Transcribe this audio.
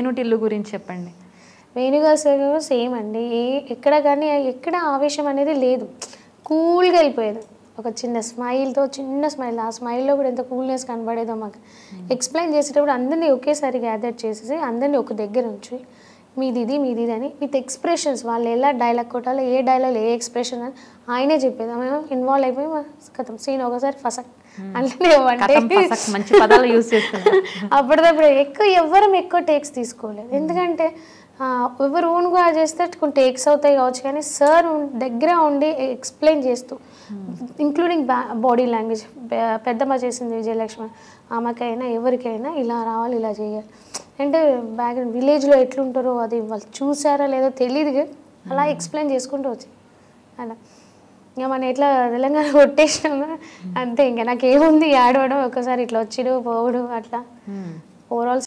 వేణుటిల్లు గురించి చెప్పండి వేణుగా sir same అండి ఏ ఎక్కడ కానీ ఎక్కడ ఆవేశం అనేది లేదు కూల్గా వెళ్ళిపోయేది ఒక చిన్న స్మైల్తో చిన్న స్మైల్ ఆ స్మైల్లో కూడా ఎంత కూల్నెస్ కనబడేదో మాకు ఎక్స్ప్లెయిన్ చేసేటప్పుడు అందరినీ ఒకేసారి గ్యాదర్ చేసేసి అందరినీ ఒక దగ్గర ఉంచి మీది ఇది మీది ఇది అని విత్ ఎక్స్ప్రెషన్స్ వాళ్ళు ఎలా డైలాగ్ కొట్టాలో ఏ డైలాగ్ ఏ ఎక్స్ప్రెషన్ అని ఆయనే చెప్పేది మేము ఇన్వాల్వ్ అయిపోయి కథం సీన్ ఒకసారి ఫసక్ అంటే కథం పసక్ మంచి పదాలు యూజ్ చేస్తున్నారు అప్పటిదప్పుడు ఎక్కువ ఎవ్వరం ఎక్కువ టేక్స్ తీసుకోలేదు ఎందుకంటే ఆ, ఎవరు ఓన్గా చేస్తే కొన్ని టేక్స్ అవుతాయి కావచ్చు కానీ సార్ దగ్గర ఉండి ఎక్స్ప్లెయిన్ చేస్తూ ఇంక్లూడింగ్ బాడీ లాంగ్వేజ్ పెద్దమ్మ చేసింది విజయలక్ష్మి ఆమెకైనా ఎవరికైనా ఇలా రావాలి ఇలా చేయాలి అంటే బ్యాక్గ్రౌండ్ విలేజ్లో ఎట్లుంటారో అది వాళ్ళు చూసారా లేదో తెలియదు కానీ అలా ఎక్స్ప్లెయిన్ చేసుకుంటూ వచ్చింది అలా ఇంకా మనం ఎట్లా తెలంగాణ కొట్టేసినాము అంతే ఇంకా నాకు ఏముంది ఆడవడం ఒకసారి ఇట్లా వచ్చిడు పోవడం అట్లా ఓవరాల్